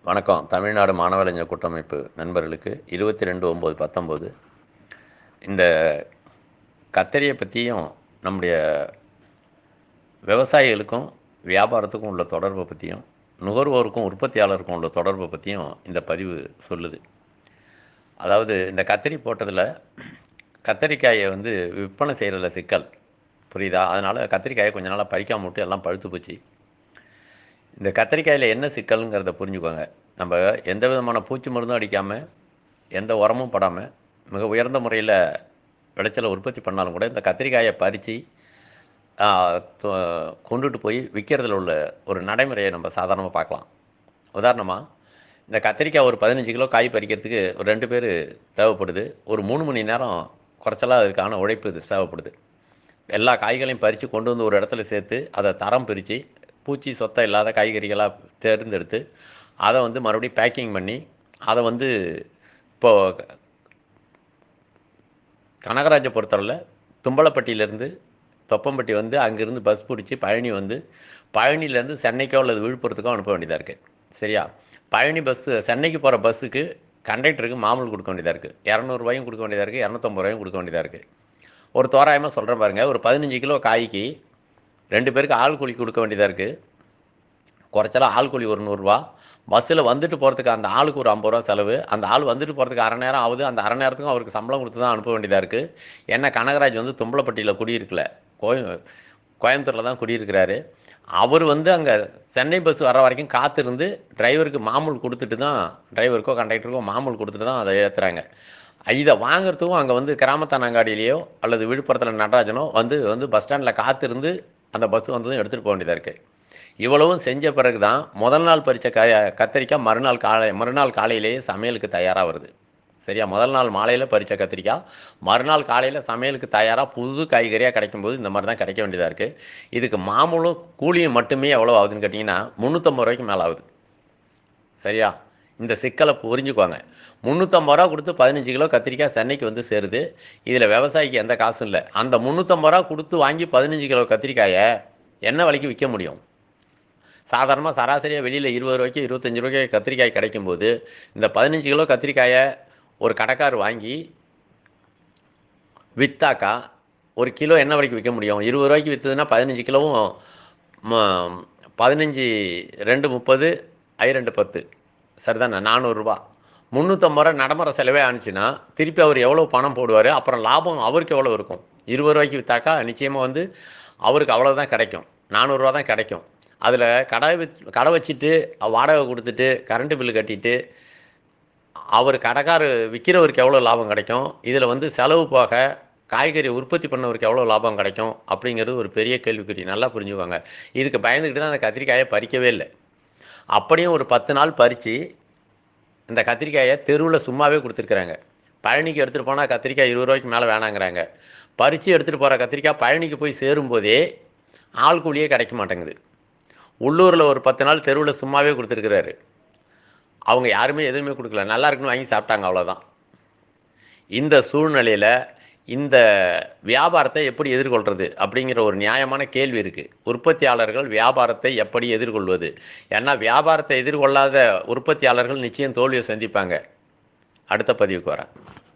வணக்கம் தமிழ்நாடு மாணவலைஞர் கூட்டமைப்பு நண்பர்களுக்கு இருபத்தி ரெண்டு ஒம்பது பத்தொம்போது இந்த கத்தரியை பற்றியும் நம்முடைய விவசாயிகளுக்கும் வியாபாரத்துக்கும் உள்ள தொடர்பை பற்றியும் நுகர்வோருக்கும் உற்பத்தியாளருக்கும் உள்ள தொடர்பை பற்றியும் இந்த பதிவு சொல்லுது அதாவது இந்த கத்தரி போட்டதில் கத்தரிக்காயை வந்து விற்பனை செய்கிறதுல சிக்கல் புரியுதா அதனால் கத்திரிக்காயை கொஞ்ச நாளாக பறிக்காம விட்டு எல்லாம் பழுத்து போச்சு இந்த கத்திரிக்காயில் என்ன சிக்கலுங்கிறத புரிஞ்சுக்கோங்க நம்ம எந்த விதமான பூச்சி மருந்தும் அடிக்காமல் எந்த உரமும் படாமல் மிக உயர்ந்த முறையில் விளைச்சலை உற்பத்தி பண்ணாலும் கூட இந்த கத்திரிக்காயை பறித்து கொண்டுட்டு போய் விற்கிறதுல உள்ள ஒரு நடைமுறையை நம்ம சாதாரணமாக பார்க்கலாம் உதாரணமாக இந்த கத்திரிக்காய் ஒரு பதினஞ்சு கிலோ காய் பறிக்கிறதுக்கு ஒரு ரெண்டு பேர் தேவைப்படுது ஒரு மூணு மணி நேரம் குறைச்சலாக அதுக்கான உழைப்பு இது தேவைப்படுது எல்லா காய்களையும் பறித்து கொண்டு வந்து ஒரு இடத்துல சேர்த்து அதை தரம் பிரித்து பூச்சி சொத்தை இல்லாத காய்கறிகளாக தேர்ந்தெடுத்து அதை வந்து மறுபடியும் பேக்கிங் பண்ணி அதை வந்து இப்போது கனகராஜை பொறுத்தவரையில் தும்பலப்பட்டியிலேருந்து தொப்பம்பட்டி வந்து அங்கேருந்து பஸ் பிடிச்சி பழனி வந்து பழனியிலேருந்து சென்னைக்கோ அல்லது விழுப்புரத்துக்கோ அனுப்ப வேண்டியதாக இருக்குது சரியா பழனி பஸ்ஸு சென்னைக்கு போகிற பஸ்ஸுக்கு கண்டக்டருக்கு மாமூல் கொடுக்க வேண்டியதாக இருக்குது இரநூறுவாயும் கொடுக்க வேண்டியதாக இருக்குது இரநூத்தம்பது ரூபாயும் கொடுக்க வேண்டியதாக இருக்குது ஒரு தோராயமாக சொல்கிறேன் பாருங்கள் ஒரு பதினஞ்சு கிலோ காய்க்கு ரெண்டு பேருக்கு ஆள் கூலி கொடுக்க வேண்டியதாக இருக்குது குறைச்சலாம் ஆள் கூலி ஒரு நூறுரூவா பஸ்ஸில் வந்துட்டு போகிறதுக்கு அந்த ஆளுக்கு ஒரு ஐம்பது ரூபா செலவு அந்த ஆள் வந்துட்டு போகிறதுக்கு அரை நேரம் ஆகுது அந்த அரை நேரத்துக்கும் அவருக்கு சம்பளம் கொடுத்து தான் அனுப்ப வேண்டியதாக இருக்குது ஏன்னா கனகராஜ் வந்து தும்பலப்பட்டியில் குடியிருக்கல கோய கோயம்புத்தூரில் தான் குடியிருக்கிறாரு அவர் வந்து அங்கே சென்னை பஸ் வர வரைக்கும் காத்திருந்து டிரைவருக்கு மாமூல் கொடுத்துட்டு தான் டிரைவருக்கோ கண்டக்டருக்கோ மாமூல் கொடுத்துட்டு தான் அதை ஏற்றுறாங்க இதை வாங்குறதுக்கும் அங்கே வந்து கிராமத்தானங்காடியிலையோ அல்லது விழுப்புரத்தில் நடராஜனோ வந்து வந்து பஸ் ஸ்டாண்டில் காத்திருந்து அந்த பஸ் வந்ததும் எடுத்துகிட்டு போக வேண்டியதாக இருக்குது இவ்வளவும் செஞ்ச பிறகு தான் முதல் நாள் பறித்த க கத்திரிக்காய் மறுநாள் காலை மறுநாள் காலையிலேயே சமையலுக்கு தயாராக வருது சரியா முதல் நாள் மாலையில் பறித்த கத்திரிக்காய் மறுநாள் காலையில் சமையலுக்கு தயாராக புது காய்கறியாக கிடைக்கும்போது இந்த மாதிரி தான் கிடைக்க வேண்டியதாக இருக்குது இதுக்கு மாமூலும் கூலியும் மட்டுமே எவ்வளோ ஆகுதுன்னு கேட்டிங்கன்னா முந்நூற்றம்பது ரூபாய்க்கு மேலே ஆகுது சரியா இந்த சிக்கலை புரிஞ்சுக்கோங்க முந்நூற்றம்பது ரூபா கொடுத்து பதினஞ்சு கிலோ கத்திரிக்காய் சென்னைக்கு வந்து சேருது இதில் விவசாயிக்கு எந்த காசும் இல்லை அந்த முந்நூற்றம்பது ரூபா கொடுத்து வாங்கி பதினஞ்சு கிலோ கத்திரிக்காயை என்ன விலைக்கு விற்க முடியும் சாதாரணமாக சராசரியாக வெளியில் இருபது ரூபாய்க்கு இருபத்தஞ்சி ரூபாய்க்கு கத்திரிக்காய் கிடைக்கும்போது இந்த பதினஞ்சு கிலோ கத்திரிக்காயை ஒரு கடைக்கார் வாங்கி விற்றாக்கா ஒரு கிலோ என்ன விலைக்கு விற்க முடியும் இருபது ரூபாய்க்கு விற்றுதுன்னா பதினஞ்சு கிலோவும் பதினஞ்சு ரெண்டு முப்பது ஐ ரெண்டு பத்து சரிதானே நானூறுரூவா முந்நூற்றம்பது ரூபா நடைமுறை செலவே ஆனிச்சுன்னா திருப்பி அவர் எவ்வளோ பணம் போடுவார் அப்புறம் லாபம் அவருக்கு எவ்வளோ இருக்கும் இருபது ரூபாய்க்கு விற்றாக்கா நிச்சயமாக வந்து அவருக்கு அவ்வளோதான் கிடைக்கும் நானூறுரூவா தான் கிடைக்கும் அதில் கடை வச் கடை வச்சுட்டு வாடகை கொடுத்துட்டு கரண்ட்டு பில்லு கட்டிட்டு அவர் கடைக்கார் விற்கிறவருக்கு எவ்வளோ லாபம் கிடைக்கும் இதில் வந்து செலவு போக காய்கறி உற்பத்தி பண்ணவருக்கு எவ்வளோ லாபம் கிடைக்கும் அப்படிங்கிறது ஒரு பெரிய கேள்விக்குறி நல்லா புரிஞ்சுக்கோங்க இதுக்கு பயந்துக்கிட்டு தான் அந்த கத்திரிக்காயை பறிக்கவே இல்லை அப்படியும் ஒரு பத்து நாள் பறித்து இந்த கத்திரிக்காயை தெருவில் சும்மாவே கொடுத்துருக்குறாங்க பழனிக்கு எடுத்துகிட்டு போனால் கத்திரிக்காய் இருபது ரூபாய்க்கு மேலே வேணாங்கிறாங்க பறித்து எடுத்துகிட்டு போகிற கத்திரிக்காய் பழனிக்கு போய் சேரும்போதே ஆள் கூலியே கிடைக்க மாட்டேங்குது உள்ளூரில் ஒரு பத்து நாள் தெருவில் சும்மாவே கொடுத்துருக்குறாரு அவங்க யாருமே எதுவுமே கொடுக்கல நல்லா இருக்குன்னு வாங்கி சாப்பிட்டாங்க அவ்வளோதான் இந்த சூழ்நிலையில் இந்த வியாபாரத்தை எப்படி எதிர்கொள்கிறது அப்படிங்கிற ஒரு நியாயமான கேள்வி இருக்குது உற்பத்தியாளர்கள் வியாபாரத்தை எப்படி எதிர்கொள்வது ஏன்னா வியாபாரத்தை எதிர்கொள்ளாத உற்பத்தியாளர்கள் நிச்சயம் தோல்வியை சந்திப்பாங்க அடுத்த பதிவுக்கு வரேன்